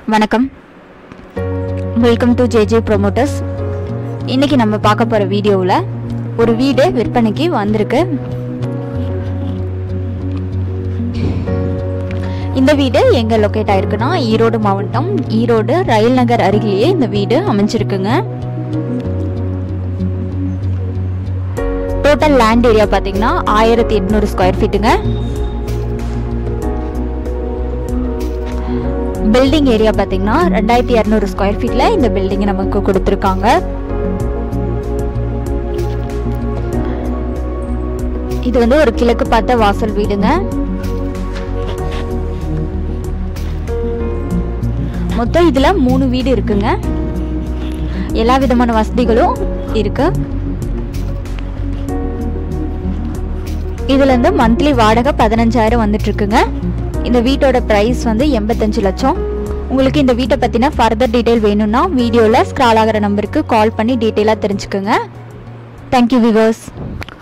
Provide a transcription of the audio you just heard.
வணக்கம் welcome to JJ promoters இன்னைக்கு நம்ம பார்க்க போகிற வீடியோவில் ஒரு வீடு விற்பனைக்கு வந்திருக்கு இந்த வீடு எங்கே லொக்கேட் ஆயிருக்குன்னா ஈரோடு மாவட்டம் ஈரோடு ரயில் நகர் அருகிலேயே இந்த வீடு அமைஞ்சிருக்குங்க டோட்டல் லேண்ட் ஏரியா பார்த்தீங்கன்னா ஆயிரத்தி எட்நூறு ஸ்கொயர் ஃபீட்டுங்க பில்டிங் ஏரியா பார்த்தீங்கன்னா ரெண்டாயிரத்தி இரநூறு ஸ்கொயர் ஃபீட்டில் இந்த பில்டிங் நமக்கு கொடுத்துருக்காங்க இது வந்து ஒரு கிழக்கு பார்த்த வாசல் வீடுங்க மொத்தம் இதில் மூணு வீடு இருக்குங்க எல்லா விதமான வசதிகளும் இருக்கு இதுல இருந்து மந்த்லி வாடகை பதினஞ்சாயிரம் வந்துட்டு இருக்குங்க இந்த வீட்டோட ப்ரைஸ் வந்து எண்பத்தஞ்சு லட்சம் உங்களுக்கு இந்த வீட்டை பற்றின ஃபர்தர் டீட்டெயில் வேணும்னா வீடியோவில் ஸ்க்ரால் ஆகிற நம்பருக்கு கால் பண்ணி டீட்டெயிலாக தெரிஞ்சுக்கோங்க தேங்க்யூ விவர்ஸ்